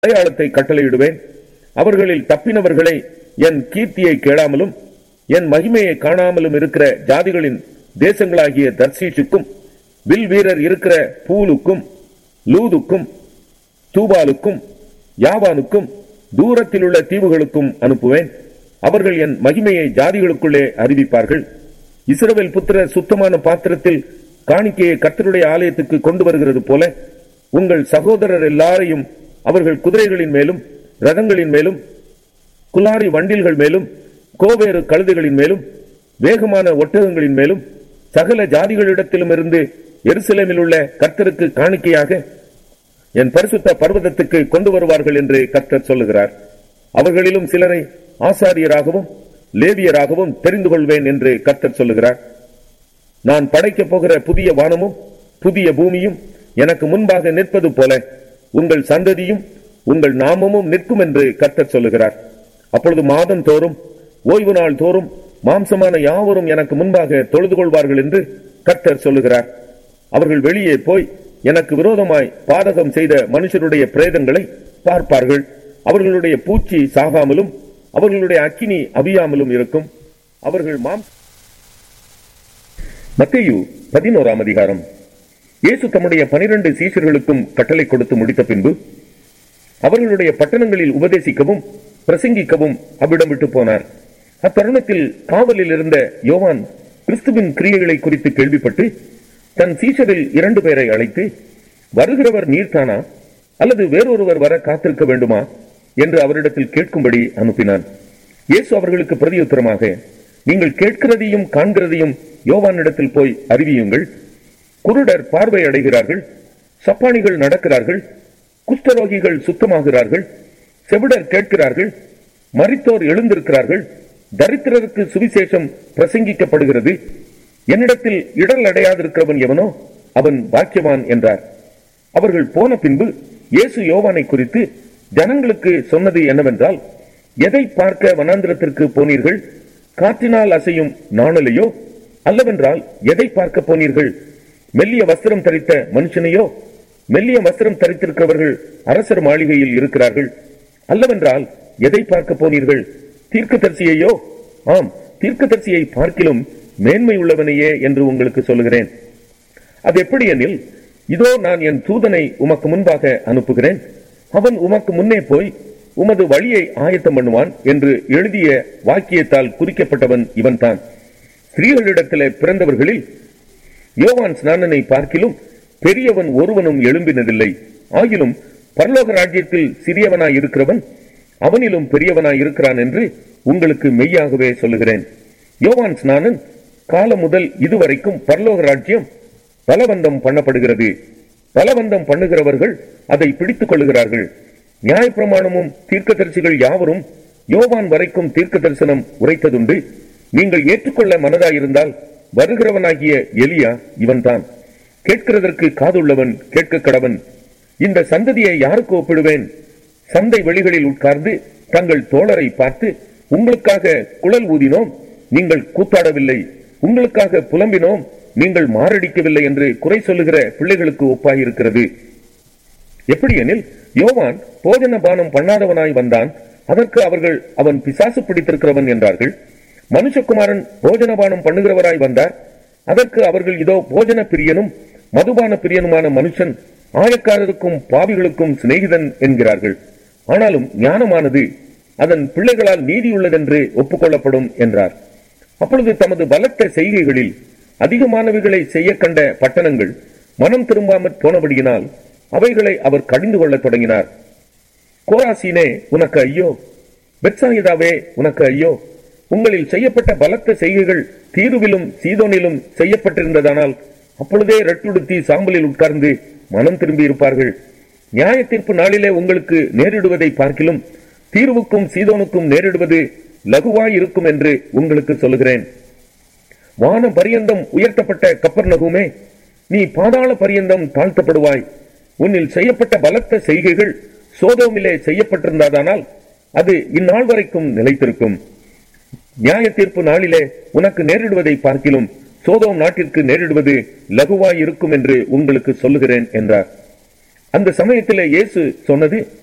அடையாளத்தை கட்டளையிடுவேன் அவர்களில் தப்பினவர்களை என் கீர்த்தியை கேளாமலும் என் மகிமையை காணாமலும் இருக்கிற ஜாதிகளின் தேசங்களாகிய தர்சீஷுக்கும் வில் வீரர் இருக்கிற பூலுக்கும் லூதுக்கும் தூபாலுக்கும் யாவானுக்கும் தூரத்தில் உள்ள தீவுகளுக்கும் அனுப்புவேன் அவர்கள் என் மகிமையை ஜாதிகளுக்குள்ளே அறிவிப்பார்கள் இஸ்ரவேல் புத்திரர் சுத்தமான பாத்திரத்தில் காணிக்கையை கர்த்தருடைய ஆலயத்துக்கு கொண்டு வருகிறது போல உங்கள் சகோதரர் எல்லாரையும் அவர்கள் குதிரைகளின் மேலும் ரதங்களின் மேலும் குலாரி வண்டில்கள் மேலும் கோவேறு கழுதைகளின் மேலும் வேகமான ஒட்டகங்களின் மேலும் சகல ஜாதிகளிடத்திலும் இருந்து எருசலேமில் உள்ள கர்த்தருக்கு காணிக்கையாக என் பரிசுத்த பர்வதத்துக்கு கொண்டு வருவார்கள் என்று கர்த்தர் சொல்லுகிறார் அவர்களிலும் சிலரை ஆசாரியராகவும் லேவியராகவும் தெரிந்து கொள்வேன் என்று கர்த்தர் சொல்லுகிறார் நான் படைக்கப் போகிற புதிய வானமும் புதிய பூமியும் எனக்கு முன்பாக நிற்பது போல உங்கள் சந்ததியும் உங்கள் நாமமும் நிற்கும் என்று கர்த்தர் சொல்லுகிறார் அப்பொழுது மாதம் தோறும் ஓய்வு நாள் தோறும் மாம்சமான யாவரும் எனக்கு முன்பாக தொழுது கொள்வார்கள் என்று கர்த்தர் சொல்லுகிறார் அவர்கள் வெளியே போய் எனக்கு விரோதமாய் பாதகம் செய்த மனுஷருடைய பிரேதங்களை பார்ப்பார்கள் அவர்களுடைய பூச்சி சாகாமலும் அவர்களுடைய அக்கினி அபியாமலும் இருக்கும் அவர்கள் மாம் மத்தேயு பதினோராம் அதிகாரம் இயேசு தம்முடைய பனிரெண்டு சீஷர்களுக்கும் கட்டளை கொடுத்து முடித்த பின்பு அவர்களுடைய பட்டணங்களில் உபதேசிக்கவும் பிரசங்கிக்கவும் அவ்விடம் விட்டு போனார் அத்தருணத்தில் காவலில் இருந்த யோவான் கிறிஸ்துவின் கிரியைகளை குறித்து கேள்விப்பட்டு தன் சீஷரில் இரண்டு பேரை அழைத்து வருகிறவர் நீர்தானா அல்லது வேறொருவர் வர காத்திருக்க வேண்டுமா என்று அவரிடத்தில் கேட்கும்படி அனுப்பினான் இயேசு அவர்களுக்கு பிரதியுத்தரமாக நீங்கள் கேட்கிறதையும் காண்கிறதையும் யோவானிடத்தில் போய் அறிவியுங்கள் குருடர் பார்வை அடைகிறார்கள் சப்பானிகள் நடக்கிறார்கள் குஷ்டரோகிகள் சுத்தமாகிறார்கள் செவிடர் கேட்கிறார்கள் மரித்தோர் எழுந்திருக்கிறார்கள் தரித்திரருக்கு சுவிசேஷம் பிரசங்கிக்கப்படுகிறது என்னிடத்தில் இடர் அடையாதிருக்கிறவன் எவனோ அவன் பாக்கியவான் என்றார் அவர்கள் போன பின்பு இயேசு யோவானை குறித்து ஜனங்களுக்கு சொன்னது என்னவென்றால் எதை பார்க்க வனாந்திரத்திற்கு போனீர்கள் காற்றினால் அசையும் நாணலையோ அல்லவென்றால் எதை பார்க்க போனீர்கள் மெல்லிய வஸ்திரம் தரித்த மனுஷனையோ மெல்லிய வஸ்திரம் தரித்திருக்கிறவர்கள் அரசர் மாளிகையில் இருக்கிறார்கள் அல்லவென்றால் எதை பார்க்க போனீர்கள் தீர்க்கதரிசியையோ ஆம் தீர்க்கதரிசியை பார்க்கிலும் மேன்மை உள்ளவனையே என்று உங்களுக்கு சொல்லுகிறேன் அது எப்படி எனில் இதோ நான் என் தூதனை உமக்கு முன்பாக அனுப்புகிறேன் அவன் உமக்கு முன்னே போய் உமது வழியை ஆயத்தம் பண்ணுவான் என்று எழுதிய வாக்கியத்தால் குறிக்கப்பட்டவன் இவன்தான் ஸ்திரீகளிடத்திலே பிறந்தவர்களில் யோவான் ஸ்நானனை பார்க்கிலும் பெரியவன் ஒருவனும் எழும்பினதில்லை ஆகிலும் பரலோக ராஜ்யத்தில் சிறியவனாய் இருக்கிறவன் அவனிலும் பெரியவனாய் இருக்கிறான் என்று உங்களுக்கு மெய்யாகவே சொல்லுகிறேன் யோவான் ஸ்நானன் காலம் முதல் இதுவரைக்கும் பரலோக ராஜ்யம் பலவந்தம் பண்ணப்படுகிறது பலவந்தம் பண்ணுகிறவர்கள் அதை பிடித்துக் கொள்ளுகிறார்கள் நியாயப்பிரமாணமும் தீர்க்கதரிசிகள் யாவரும் யோவான் வரைக்கும் தீர்க்க தரிசனம் உரைத்ததுண்டு நீங்கள் ஏற்றுக்கொள்ள மனதாயிருந்தால் வருகிறவனாகிய எலியா இவன்தான் கேட்கிறதற்கு காதுள்ளவன் கேட்க கடவன் இந்த சந்ததியை யாருக்கு ஒப்பிடுவேன் சந்தை வெளிகளில் உட்கார்ந்து தங்கள் தோழரை பார்த்து உங்களுக்காக குழல் ஊதினோம் நீங்கள் கூத்தாடவில்லை உங்களுக்காக புலம்பினோம் நீங்கள் மாரடிக்கவில்லை என்று குறை சொல்லுகிற பிள்ளைகளுக்கு ஒப்பாயிருக்கிறது எப்படியெனில் யோவான் போஜன பானம் பண்ணாதவனாய் வந்தான் அதற்கு அவர்கள் அவன் பிசாசு பிடித்திருக்கிறவன் என்றார்கள் மனுஷகுமாரன் போஜன பானம் பண்ணுகிறவராய் வந்தார் அதற்கு அவர்கள் இதோ போஜன பிரியனும் மதுபான பிரியனுமான மனுஷன் ஆயக்காரருக்கும் பாவிகளுக்கும் சிநேகிதன் என்கிறார்கள் ஆனாலும் ஞானமானது அதன் பிள்ளைகளால் நீதியுள்ளதென்று ஒப்புக்கொள்ளப்படும் என்றார் அப்பொழுது தமது பலத்த செய்கைகளில் அதிகமானவைகளை செய்ய கண்ட பட்டணங்கள் மனம் திரும்பாமற் போனபடியினால் அவைகளை அவர் கடிந்து கொள்ளத் தொடங்கினார் கோராசீனே உனக்கு ஐயோ பெட்சாயிதாவே உனக்கு ஐயோ உங்களில் செய்யப்பட்ட பலத்த செய்கைகள் தீருவிலும் சீதோனிலும் செய்யப்பட்டிருந்ததானால் அப்பொழுதே ரெட்டுடுத்தி சாம்பலில் உட்கார்ந்து மனம் திரும்பி இருப்பார்கள் நியாய தீர்ப்பு நாளிலே உங்களுக்கு நேரிடுவதை பார்க்கிலும் தீர்வுக்கும் சீதோனுக்கும் நேரிடுவது லகுவாய் இருக்கும் என்று உங்களுக்கு சொல்லுகிறேன் வான பரியந்தம் உயர்த்தப்பட்ட கப்பர் நகுமே நீ பாதாள பரியந்தம் தாழ்த்தப்படுவாய் உன்னில் செய்யப்பட்ட பலத்த செய்கைகள் சோதோமிலே செய்யப்பட்டிருந்ததானால் அது இந்நாள் வரைக்கும் நிலைத்திருக்கும் நியாய தீர்ப்பு நாளிலே உனக்கு நேரிடுவதை பார்க்கிலும் சோதோம் நாட்டிற்கு நேரிடுவது லகுவாய் இருக்கும் என்று உங்களுக்கு சொல்லுகிறேன் என்றார் அந்த சமயத்திலே இயேசு சொன்னது